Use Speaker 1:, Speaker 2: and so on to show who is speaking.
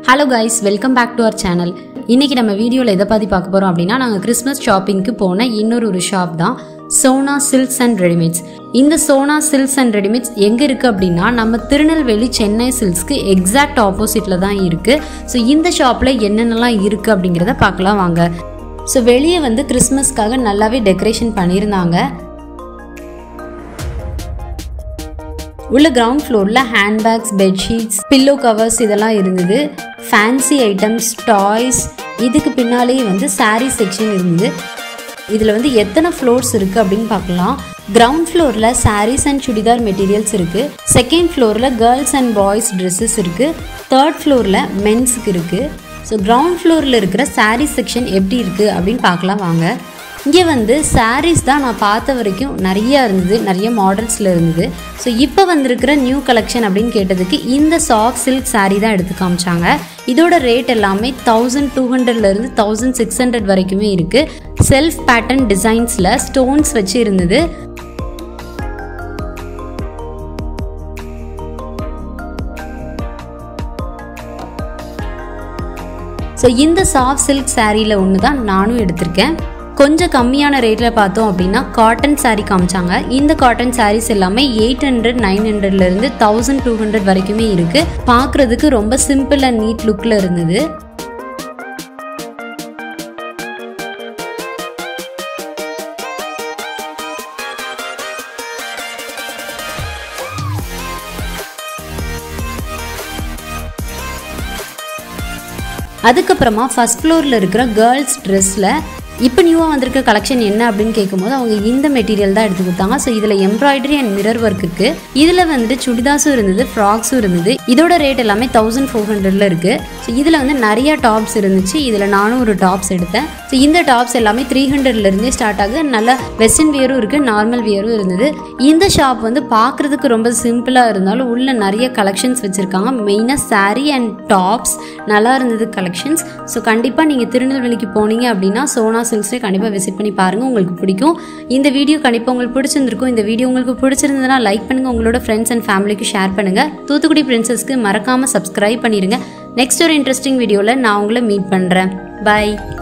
Speaker 1: hello guys welcome back to our channel இன்னைக்கு நம்ம வீடியோவில் எதை பற்றி பார்க்க போகிறோம் அப்படின்னா நாங்கள் கிறிஸ்மஸ் ஷாப்பிங்க்கு போன இன்னொரு ஒரு ஷாப் தான் சோனா சில்க்ஸ் அண்ட் ரெடிமேட்ஸ் இந்த சோனா சில்க்ஸ் அண்ட் ரெடிமேட்ஸ் எங்கே இருக்குது அப்படின்னா நம்ம திருநெல்வேலி சென்னை சில்க்ஸ்க்கு எக்ஸாக்ட் ஆப்போசிட்டில் தான் இருக்குது ஸோ இந்த ஷாப்பில் என்னென்னலாம் இருக்குது அப்படிங்கிறத பார்க்கலாம் வாங்க ஸோ வெளியே வந்து கிறிஸ்மஸ்க்காக நல்லாவே டெக்கரேஷன் பண்ணியிருந்தாங்க உள்ள கிரவுண்ட் ஃப்ளோரில் ஹேண்ட்பேக்ஸ் பெட்ஷீட்ஸ் பில்லோ கவர்ஸ் இதெல்லாம் இருந்தது ஃபேன்சி ஐட்டம்ஸ் டாய்ஸ் இதுக்கு பின்னாலேயே வந்து saree செக்ஷன் இருந்தது இதில் வந்து எத்தனை ஃப்ளோர்ஸ் இருக்குது அப்படின்னு பார்க்கலாம் கிரவுண்ட் ஃப்ளோரில் sarees அண்ட் சுடிதார் மெட்டீரியல்ஸ் இருக்குது செகண்ட் ஃப்ளோரில் கேர்ள்ஸ் அண்ட் பாய்ஸ் ட்ரெஸ்ஸஸ் இருக்குது தேர்ட் ஃப்ளோரில் மென்ஸுக்கு இருக்குது ஸோ கிரவுண்ட் ஃப்ளோரில் இருக்கிற saree செக்ஷன் எப்படி இருக்குது அப்படின்னு பார்க்கலாம் வாங்க இங்கே வந்து sarees தான் நான் பார்த்த வரைக்கும் நிறைய இருந்தது நிறைய மாடல்ஸில் இருந்தது ஸோ இப்போ வந்திருக்கிற நியூ கலெக்ஷன் அப்படின்னு கேட்டதுக்கு இந்த சாஃப்ட் சில்க் saree தான் எடுத்து காமிச்சாங்க இதோட ரேட் எல்லாமே தௌசண்ட் டூ ஹண்ட்ரட்லேருந்து தௌசண்ட் சிக்ஸ் ஹண்ட்ரட் வரைக்குமே இருக்குது செல்ஃப் பேட்டர்ன் டிசைன்ஸில் ஸ்டோன்ஸ் வச்சு இருந்தது ஸோ இந்த சாஃப்ட் சில்க் சாரியில் ஒன்று தான் நானும் எடுத்திருக்கேன் கொஞ்சம் கம்மியான ரேட்டில் பார்த்தோம் அப்படின்னா காட்டன் saree காமிச்சாங்க இந்த காட்டன் sarees எல்லாமே எயிட் ஹண்ட்ரட் நைன் ஹண்ட்ரட்லேருந்து தௌசண்ட் டூ ஹண்ட்ரட் வரைக்குமே இருக்குது பார்க்குறதுக்கு ரொம்ப சிம்பிள் அண்ட் நீட் லுக்கில் இருந்தது அதுக்கப்புறமா ஃபர்ஸ்ட் ஃப்ளோரில் இருக்கிற கேர்ள்ஸ் ட்ரெஸ்ஸில் இப்போ நியூவாக வந்திருக்க கலெக்ஷன் என்ன அப்படின்னு கேட்கும்போது அவங்க இந்த மெட்டீரியல் தான் எடுத்து கொடுத்தாங்க ஸோ இதில் எம்ப்ராய்டரி அண்ட் மிரர் ஒர்க் இருக்கு இதில் வந்துட்டு சுடிதாஸும் இருந்தது ஃப்ராக்ஸும் இருந்தது இதோட ரேட் எல்லாமே தௌசண்ட் ஃபோர் ஹண்ட்ரட்ல இருக்கு ஸோ இதில் வந்து நிறைய டாப்ஸ் இருந்துச்சு இதில் நானும் ஒரு டாப்ஸ் எடுத்தேன் ஸோ இந்த டாப்ஸ் எல்லாமே த்ரீ ஹண்ட்ரட்லேருந்தே ஸ்டார்ட் ஆகுது நல்ல வெஸ்டர்ன் வியரும் இருக்குது நார்மல் வியரும் இருந்தது இந்த ஷாப் வந்து பார்க்குறதுக்கு ரொம்ப சிம்பிளாக இருந்தாலும் உள்ள நிறைய கலெக்ஷன்ஸ் வச்சுருக்காங்க மெயினாக saree அண்ட் டாப்ஸ் நல்லா இருந்தது கலெக்ஷன்ஸ் ஸோ கண்டிப்பாக நீங்கள் திருநெல்வேலிக்கு போனீங்க அப்படின்னா சோனா சில்க்ஸ்லேயே கண்டிப்பாக விசிட் பண்ணி பாருங்கள் உங்களுக்கு பிடிக்கும் இந்த வீடியோ கண்டிப்பாக உங்களுக்கு பிடிச்சிருந்திருக்கும் இந்த வீடியோ உங்களுக்கு பிடிச்சிருந்ததுன்னா லைக் பண்ணுங்கள் உங்களோட ஃப்ரெண்ட்ஸ் அண்ட் ஃபேமிலிக்கு ஷேர் பண்ணுங்கள் தூத்துக்குடி பிரின்சஸ்க்கு மறக்காமல் சப்ஸ்கிரைப் பண்ணிடுங்க நெக்ஸ்ட் ஒரு இன்ட்ரெஸ்டிங் வீடியோவில் நான் உங்களை மீட் பண்ணுறேன் பை